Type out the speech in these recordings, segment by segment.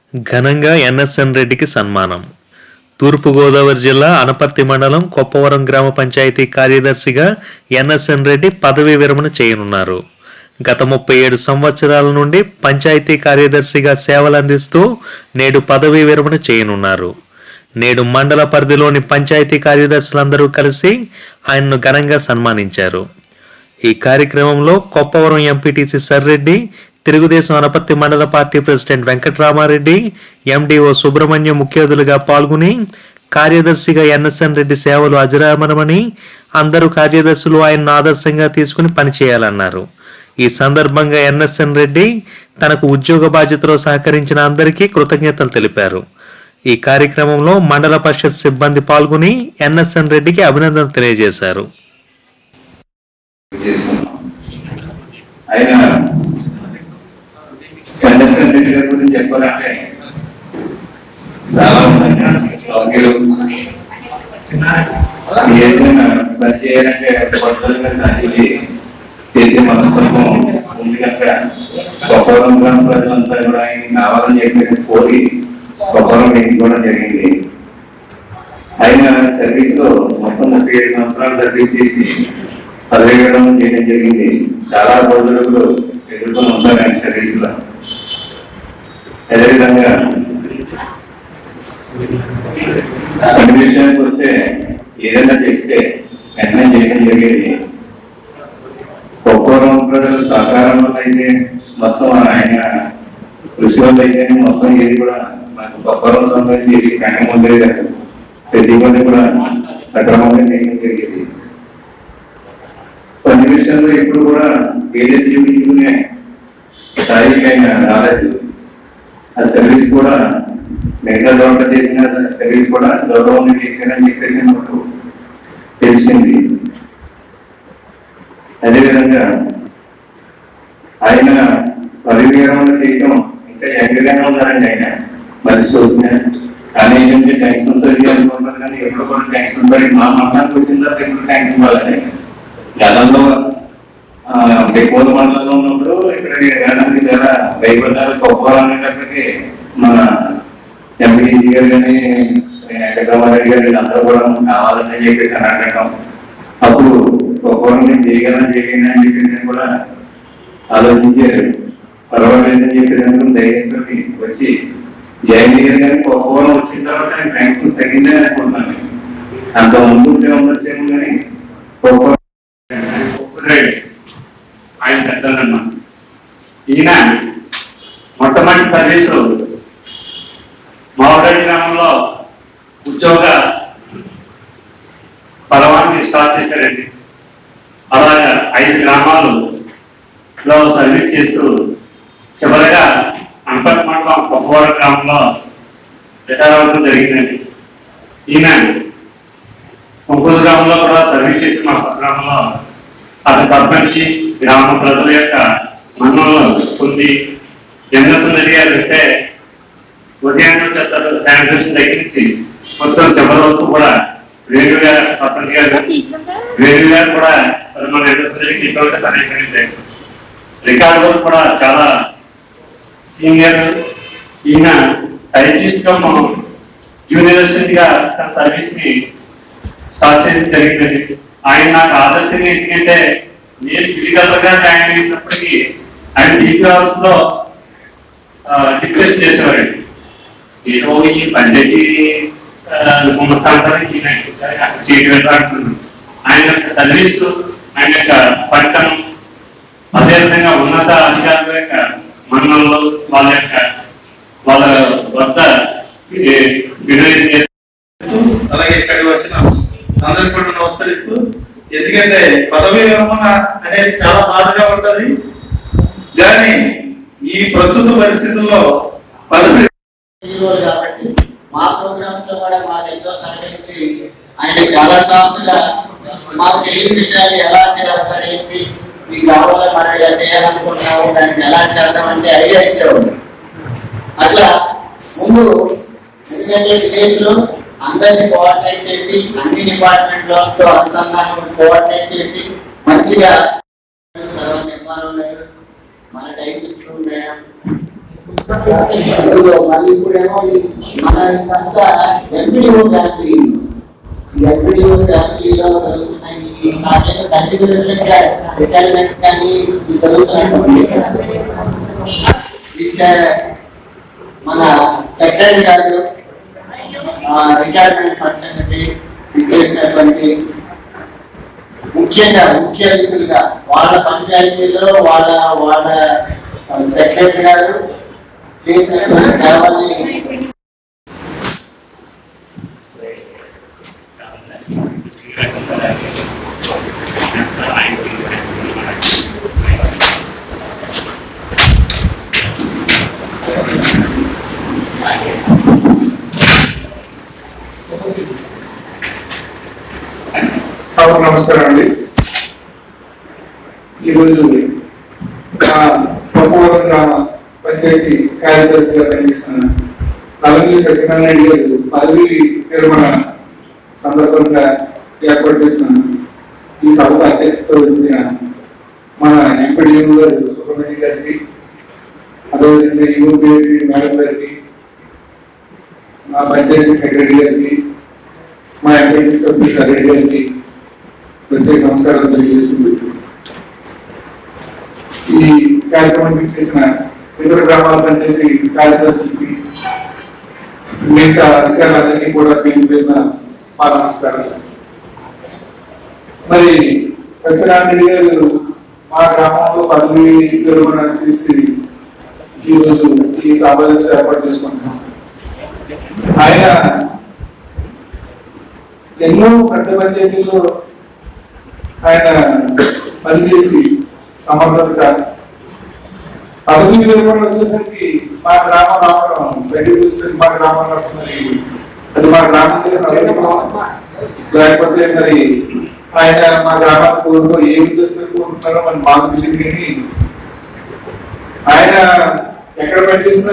ఘనంగా ఎన్ఎస్ఎన్ రెడ్డికి సన్మానం తూర్పుగోదావరి జిల్లా అనపర్తి మండలం కొప్పవరం గ్రామ పంచాయతీ కార్యదర్శిగా ఎన్ఎస్ఎన్ రెడ్డి పదవీ విరమణ చేయనున్నారు గత ముప్పై ఏడు సంవత్సరాల నుండి పంచాయతీ కార్యదర్శిగా సేవలందిస్తూ నేడు పదవీ విరమణ చేయనున్నారు నేడు మండల పరిధిలోని పంచాయతీ కార్యదర్శులందరూ కలిసి ఆయన్ను ఘనంగా సన్మానించారు ఈ కార్యక్రమంలో కొప్పవరం ఎంపీటీసీ సర్రెడ్డి తెలుగుదేశం అనపత్తి మండల party president Venkatarama Reddy MDO Subrahmanyam ముఖ్య అతిథులుగా పాల్గొని కార్యదర్శిగా ఎన్ఎస్ఎన్ రెడ్డి సేవలు అజరామరమని అందరూ కార్యదర్శులు ఆయన్ను ఆదర్శంగా తీసుకుని పనిచేయాలన్నారు ఈ సందర్భంగా ఎన్ఎస్ఎన్ రెడ్డి తనకు ఉద్యోగ బాధ్యతలో సహకరించిన అందరికీ కృతజ్ఞతలు తెలిపారు ఈ కార్యక్రమంలో మండల పరిషత్ సిబ్బంది పాల్గొని ఎన్ఎస్ఎన్ రెడ్డికి అభినందనలు తెలియజేశారు చేసుకున్నాం ఆయన చంద్రశేఖర్ రెడ్డి గారి గురించి చెప్పాలంటే చాలా ఉన్నాయి సౌకర్యం ఏదైనా పని చేయాలంటే పట్టుదలగా సాధించి చేసే మనస్తత్వం ఉంది కనుక గొప్పవరం గ్రామ ప్రజలంతా కూడా ఆయన కావాలని చెప్పి కోరి గొప్పవరం వేయించుకోవడం జరిగింది ఆయన సర్వీస్ లో మొత్తం ముప్పై ఏడు సంవత్సరాలు సర్వీస్ చేసి పదవి విరమణ చేయడం జరిగింది చాలా రోజులు ఎదుర్కొని ఉంటారు ఆయన సర్వీస్ లో అదేవిధంగా పని విషయానికి వస్తే ఏదైనా చెప్తే వెంటనే చేయడం జరిగేది ఒక్కోరం ప్రజలు సహకారం వల్ల అయితే మొత్తం ఆయన కృషి వల్ల అయితే మొత్తం ఏది కూడా మనకు ఒక్కోరం సంబంధించి ఏది వెనక ఉండేది కాదు ప్రతి పని కూడా సక్రమంగా చేయడం జరిగేది పని విషయంలో ఇప్పుడు కూడా ఏదైతే చూపించుకునే స్థాయికి ఆయన రాలేదు ఆ సర్వీస్ కూడా మిగతా చోట్ల చేసిన సర్వీస్ కూడా గౌరవంగా చేశారని చెప్పేసి నాకు తెలిసింది అదేవిధంగా ఆయన పదవి విరమణ చేయటం ఇంకా యంగ్గానే ఉన్నారండి ఆయన మరి చూసిన కానీ ఏంటంటే ట్యాంక్షన్ సర్వీ అనుకుంటారు కానీ ఎప్పుడు కూడా ట్యాంక్షన్ పడి మా మండలానికి వచ్చిన తర్వాత ఎప్పుడు ట్యాంక్షన్ పడాలి గతంలో ఆ, ఎక్కువ మండలంలో ఉన్నప్పుడు ఇక్కడ ఏడాది చాలా భయపడ్డారు గొప్పవారు అనేటప్పటికీ మన ఎంపీడీసీ గారు కానీ వెంకటరామారెడ్డి గారు వీళ్ళందరూ కూడా కావాలని చెప్పి అడగటం అప్పుడు గొప్పవారు నేను చేయగలను చేయగలను అని చెప్పి నేను కూడా ఆలోచించారు పర్వాలేదని చెప్పి అనుకుని ధైర్యంతో వచ్చి జాయిన్ అయ్యారు కానీ గొప్పవారం వచ్చిన తర్వాత ఆయన ట్యాంక్షన్ తగ్గిందని అనుకుంటున్నాను అంత ముందు ఉంటే ఉండొచ్చేమో కానీ గొప్ప సైడ్ ఆయన పెద్దలన్న ఈయన మొట్టమొదటి సర్వీసు మావడడి గ్రామంలో ఉద్యోగ పర్వాన్ని స్టార్ట్ చేశారండి అలాగా ఐదు గ్రామాలలో సర్వీస్ చేస్తూ చివరిగా అంపటి మండలం కొప్పవరం గ్రామంలో రిటైర్ అవ్వడం జరిగిందండి ఈయన ఒంగోలు గ్రామంలో కూడా సర్వీస్ చేసి మా గ్రామంలో అతని సర్పంచి గ్రామ ప్రజల యొక్క మన్నలు పొంది ఎన్ఎస్ రెడ్డి గారు అంటే ఉదయం నుంచి అతను శానిటేషన్ దగ్గర నుంచి కొంచెం చివరి వరకు కూడా వేణు గారు సర్పంచ్ గారు వేణు గారు కూడా మరి మన ఎన్ఎస్ రెడ్డికి ఇటువంటి తనైపోయింది రికార్డు వరకు కూడా చాలా సీనియర్ ఈయన టైపిస్ట్ గా మనం యూనివర్సిటీ గా తన సర్వీస్ ని స్టార్ట్ చేయడం జరిగిందండి ఆయన నాకు ఆదర్శంగా ఎందుకంటే నేను ఫిజికల్ గా జాయిన్ అయినప్పటికీ ఆయన డీపీ హౌస్ లో డిస్కస్ చేసేవారండి ఏదో ఈ పంచాయతీ గుమస్థానానికి చేయడం అంటున్నాను ఆయన యొక్క సర్వీస్ ఆయన యొక్క పట్టణం అదేవిధంగా ఉన్నత అధికారుల యొక్క మన్ననలు వాళ్ళ యొక్క వాళ్ళ వద్ద వినయ అలాగే ఇక్కడికి వచ్చిన అందరికి కూడా నమస్కరిస్తూ ఎందుకంటే పదవి విరమణ అనేది చాలా బాధగా ఉంటది కానీ ఈ ప్రస్తుత పరిస్థితుల్లో పదవి హీరోలు కాబట్టి మా ప్రోగ్రామ్స్ లో కూడా మాకు ఎంతో సహకరించి ఆయన చాలా సాఫ్ట్గా మాకు తెలియని విషయాలు ఎలా చేయాలి సార్ ఏంటి ఈ గ్రామంలో మనం ఇలా చేయాలనుకుంటున్నాము దానికి ఎలా చేద్దామంటే ఐడియా ఇచ్చేవాడు అట్లా ముందు ఎందుకంటే విలేజ్ లో అందరిని కోఆర్డినేట్ చేసి అన్ని డిపార్ట్మెంట్లతో అనుసంధానం కోఆర్డినేట్ చేసి మంచిగా తర్వాత ఎంఆర్ఓ గారు మన డైరెక్టర్ మేడం ఇదిగో మళ్ళీ ఇప్పుడేమో ఈ మన ఇదంతా ఎంపీడీఓ ఫ్యామిలీ ఈ ఎంపీడీఓ ఫ్యామిలీలో జరుగుతున్న ఈ నాకేమో కంటిన్యూషన్ రిటైర్మెంట్ కానీ ఇది జరుగుతున్నట్టుంది ఈ సే- మన సెక్రటరీ గారు రిటైర్మెంట్ ఫంక్షన్ కి ఇచ్చేసినటువంటి ముఖ్యంగా ముఖ్య వ్యక్తులుగా వాళ్ళ పంచాయతీలో వాళ్ళ వాళ్ళ సెక్రటరీ గారు చేసినటువంటి సేవల్ని సభకు నమస్కారం అండి ఈరోజు మా పప్పవరం గ్రామ పంచాయతీ కార్యదర్శిగా పనిచేస్తున్న నలంగి సత్యనారాయణ గారు పదవి విరమణ సందర్భంగా ఏర్పాటు చేసిన ఈ సభకు అధ్యక్షత వహించిన మన ఎంపీడీఓ గారు సుబ్రహ్మణ్య గారికి అదేవిధంగా యూపీ మేడం గారికి మా పంచాయతీ సెక్రటరీ గారికి మా ఎంపీ సభ్యులు సెక్రటరీ గారికి ప్రత్యేక నమస్కారాలు తెలియజేస్తుంది ఈ కార్యక్రమానికి చేసిన ఇతర గ్రామాల పంచాయతీ కార్యదర్శులకి మిగతా అధికారులందరికీ కూడా పేరు పేరున మా నమస్కారాలు మరి సత్యనారాయణ గారు మా గ్రామంలో పదవి విరమణ చేసి ఈరోజు ఈ సమావేశం ఏర్పాటు చేసుకుంటున్నాం ఆయన ఎన్నో పెద్ద పంచాయతీల్లో ఆయన పనిచేసి సమర్థతగా పదవి విరమణ వచ్చేసరికి మా గ్రామం రావడం బయటకు వచ్చేసరికి మా గ్రామంలో మరి అది మా గ్రామం చేసిన అభివృద్ధి లేకపోతే మరి ఆయన మా గ్రామానికి కోరుకో ఏ ఉద్దేశంతో కోరుకున్నారో మరి మాకు తెలియదు కానీ ఆయన ఎక్కడ పనిచేసినా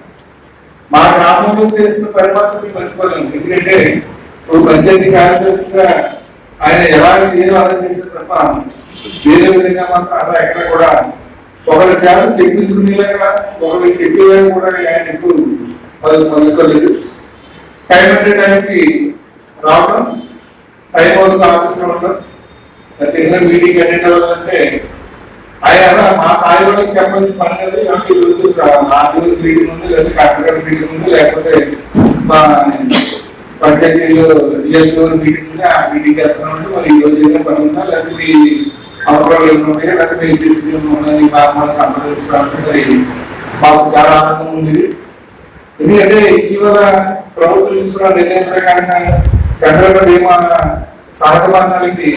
మా గ్రామంలో చేసిన పరిమాణం మర్చిపోలేము ఎందుకంటే ఇప్పుడు పంచాయతీ కార్యదర్శిగా ఆయన ఎలా చేయాలో అలా చేశారు తప్ప వేరే విధంగా మాత్రం అలా ఎక్కడ కూడా ఒకరి చేత చెప్పించుకునేలాగా ఒకరికి చెప్పేలాగా కూడా ఆయన ఎప్పుడు అది మలుసుకోలేదు టైం అంటే టైంకి రావడం టైం వరకు ఆఫీస్ రావడం తిన్న మీటింగ్ అటెండ్ అవ్వాలంటే ఆయన అలా మా స్థాయి వాళ్ళకి చెప్పాల్సిన పని కదా నాకు ఈ రోజు నాలుగు మీటింగ్ ఉంది లేదా కలెక్టర్ మీటింగ్ ఉంది లేకపోతే మా పంచాయతీలో రియల్ మీటింగ్ ఉంది ఆ మీటింగ్ చేస్తున్నామంటే మరి ఈ రోజు ఏదైనా పని ఉందా లేకపోతే ఈ అవసరాలు ఏమైనా ఉన్నాయా లేకపోతే మీ స్థితి ఉన్నది మాకు మనం సంప్రదిస్తామంటే మరి మాకు చాలా ఆనందం ఉంది ఎందుకంటే ఇటీవల ప్రభుత్వం ఇస్తున్న నిర్ణయం ప్రకారంగా చంద్రబాబు బీమా సహజ మరణాలకి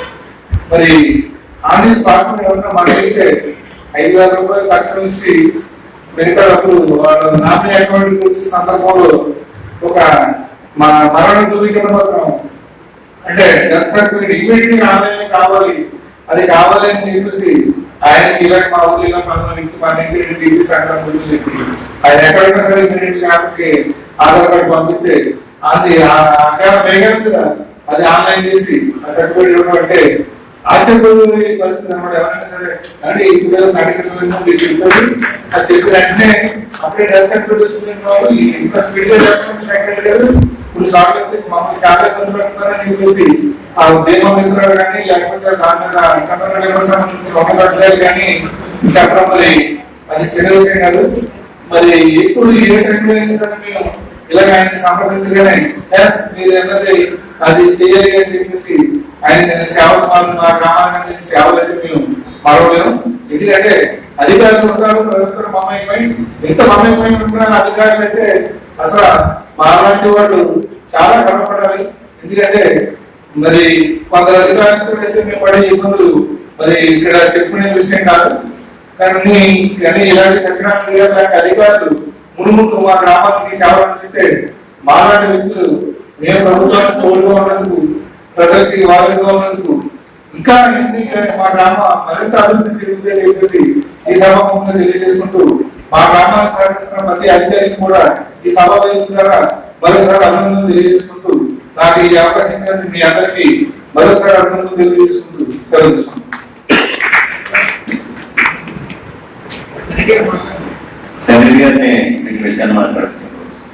మరి ఆంధ్ర స్పాట్ ఎవరైనా మనకిస్తే ఐదు వేల రూపాయలు తక్షణం ఇచ్చి మిగతా డబ్బులు వాళ్ళ నామినీ అకౌంట్ వచ్చే సందర్భంలో ఒక మా మరణ ధృవీకరణ పత్రం అంటే డెత్ సర్టిఫికేట్ ఇమీడియట్ ఆన్లైన్ కావాలి అది కావాలి అని చెప్పేసి ఆయన ఇలా మా ఊళ్ళో ఇలా పనులు వ్యక్తి మా దగ్గర టీవీ సంక్రమణ గురించి చెప్పి ఆయన ఎక్కడైనా సరే ఇమీడియట్ కాబట్టి ఆధార్ కార్డు పంపిస్తే అది అక్కడ వేగంగా అది ఆన్లైన్ చేసి ఆ సర్టిఫికేట్ ఇవ్వడం అంటే ఆశ్చర్యపోయి పరిస్థితి అనమాట ఎవరైనా సరే అంటే ఇప్పుడు ఏదో మెడికల్ చెప్పారు అది చెప్పిన వెంటనే అప్పుడే డెత్ సర్టిఫికేట్ వచ్చింది వాళ్ళు ఇంత స్పీడ్ గా చెప్పడం సెక్రటరీ గారు ఇప్పుడు షాక్ అయితే మమ్మల్ని చాలా ఇబ్బంది పెడుతున్నారని చెప్పేసి ఆ బీమా మిత్రులు కానీ లేకపోతే దాని మీద కన్నడ నిర్వహణ ఒక అధ్యాయులు కానీ చెప్పడం మరి అది చిన్న విషయం కాదు మరి ఎప్పుడు ఏ టైంలో అయినా సరే మేము ఇలాగ ఆయన సంప్రదించగానే "Yes, మీరు అన్నది అది చేయాలి అని చెప్పేసి ఆయన సేవలు మా మా గ్రామానికి అందించిన సేవలు అయితే మేము మరవలేము ఎందుకంటే అధికారులు ఉంటారు ప్రజలు మమేకమై ఎంత మమేకమై ఉన్నా అధికారులు అయితే అసలు మాలాంటి వాళ్ళు చాలా కనపడాలి ఎందుకంటే మరి కొందరు అధికారులతో అయితే మేము పడే ఇబ్బందులు మరి ఇక్కడ చెప్పుకునే విషయం కాదు కానీ కానీ ఇలాంటి సత్యనారాయణ గారు లాంటి అధికారులు మునుముందు మా గ్రామానికి సేవలు అందిస్తే మాలాంటి వ్యక్తులు మేము ప్రభుత్వానికి తోడుగా ఉన్నందుకు ప్రజలకి వారిగా ఉన్నందుకు ఇంకా ఎందుకు మా గ్రామ మరింత అభివృద్ధి చెందింది అని చెప్పేసి ఈ సభాముఖంగా తెలియజేసుకుంటూ మా గ్రామానికి సహకరిస్తున్న ప్రతి అధికారికి కూడా ఈ సభ వేదిక ద్వారా మరోసారి అభినందనలు తెలియజేసుకుంటూ నాకు ఈ అవకాశం ఇచ్చినందుకు మీ అందరికీ మరోసారి అభినందనలు తెలియజేసుకుంటూ సెలవు తీసుకుంటాను సమీర్ గారిని మీకు విషయాన్ని మాట్లాడుతున్నాను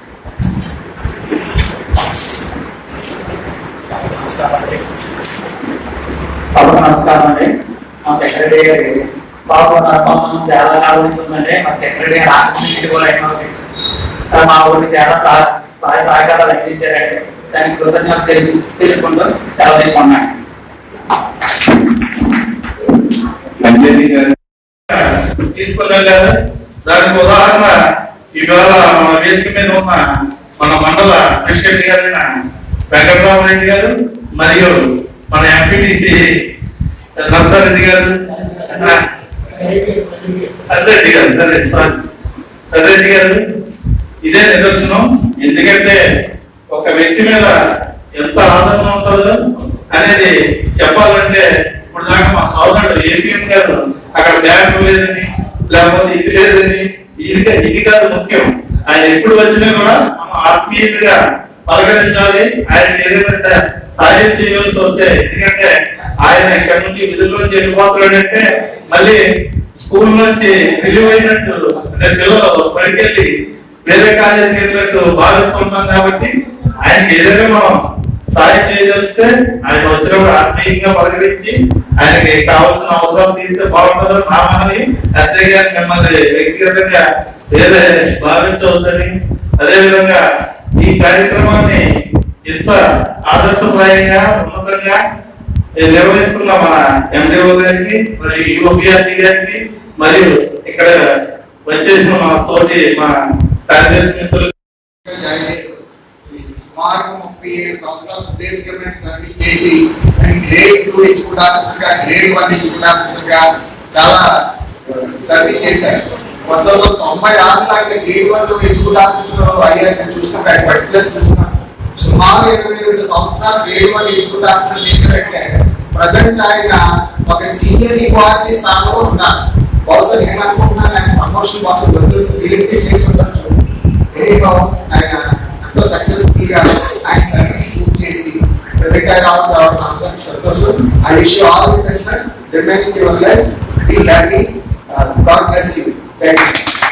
సభకు నమస్కారం అండి మా సెక్రటరీ గారి బాబు నా పాపం చాలా కాలం నుంచి ఉందండి మా సెక్రటరీ గారు ఆత్మీయుడు కూడా ఎకనామిక్స్ మా ఊరికి చాలా సహ- సహాయ సహకారాలు అందించారండి దానికి కృతజ్ఞత తెలియ- తెలుపుకుంటూ సెలవు తీసుకున్నాను పంచాయతీ గారు తీసుకెళ్ళారు దానికి ఉదాహరణ ఇవాళ మన వేదిక మీద ఉన్న మన మండల ప్రెసిడెంట్ గారైన వెంకటరామరెడ్డి గారు మరియు మన ఎంపీటీసీ నర్సారెడ్డి గారు అద్దరెడ్డి గారు సరే సారీ అద్దరెడ్డి గారు ఇదే నిదర్శనం ఎందుకంటే ఒక వ్యక్తి మీద ఎంత ఆదరణ ఉంటుందో అనేది చెప్పాలంటే ఇప్పుడు దాకా మా అవసరం ఏపీఎం గారు అక్కడ బ్యాంకు లేదని లేకపోతే ఇది లేదని ఇది ఇది కాదు ముఖ్యం ఆయన ఎప్పుడు వచ్చినా కూడా మనం ఆత్మీయంగా పలకరించాలి ఆయన ఏదైనా స- సాయం చేయవలసి వస్తే ఎందుకంటే ఆయన ఇక్కడ నుంచి విధుల్లోంచి వెళ్ళిపోతున్నాడంటే మళ్ళీ స్కూల్ నుంచి రిలీవ్ అయినట్టు అంటే పిల్లలు పడికెళ్ళి వేరే కాలేజీకి వెళ్ళినట్టు భావిస్తుంటాం కాబట్టి ఆయనకి ఏదైనా మనం సాయం చేయగలిగితే ఆయన వచ్చినప్పుడు ఆత్మీయంగా పలకరించి ఆయనకి కావాల్సిన అవసరం తీస్తే బాగుంటుందని నా మనవి అంతేగా మిమ్మల్ని వ్యక్తిగతంగా వేరే భావించవద్దని అదేవిధంగా ఈ కార్యక్రమాన్ని ఇంత ఆదర్శప్రాయంగా ఉన్నతంగా నిర్వహిస్తున్న మన ఎండిఓ గారికి మరియు యువపిఆర్టీ గారికి మరియు ఇక్కడ వచ్చేసిన మా తోటి మా కార్యదర్శి మిత్రులు జాయిన్ అయ్యారు. ఈ సుమారు ముప్పై ఏడు సంవత్సరాలు సుదీర్ఘమైన సర్వీస్ చేసి and grade two executive officer గా గ్రేడ్ వన్ ఎగ్జిక్యూటివ్ ఆఫీసర్ గా చాలా సర్వీస్ చేశారు పంతొమ్మిది వందల తొంభై ఆరులో ఆయన గ్రేడ్ వన్ ఎగ్జిక్యూటివ్ ఆఫీసర్ అయ్యారు నేను చూసాం ఆయన పర్టికులర్ చూసాం సుమారు ఇరవై రెండు సంవత్సరాలు గ్రేడ్ వన్ ఎగ్జిక్యూటివ్ ఆఫీసర్ చేశారంటే ప్రజెంట్ ఆయన ఒక సీనియర్ ఈక్వాలిటీ స్థానంలో ఉన్నారు బహుశా నేను అనుకుంటున్నాను ఆయన ప్రమోషన్ బహుశా రిలీజ్ చేసి ఉండొచ్చు ఎనీహౌ ఆయన ఎంతో సక్సెస్ఫుల్ గా ఆయన సర్వీస్ పూర్తి చేసి రిటైర్ అవుట్ కావడం అందరికి సంతోషం I wish you all the best remaining your life be happy God bless you thank you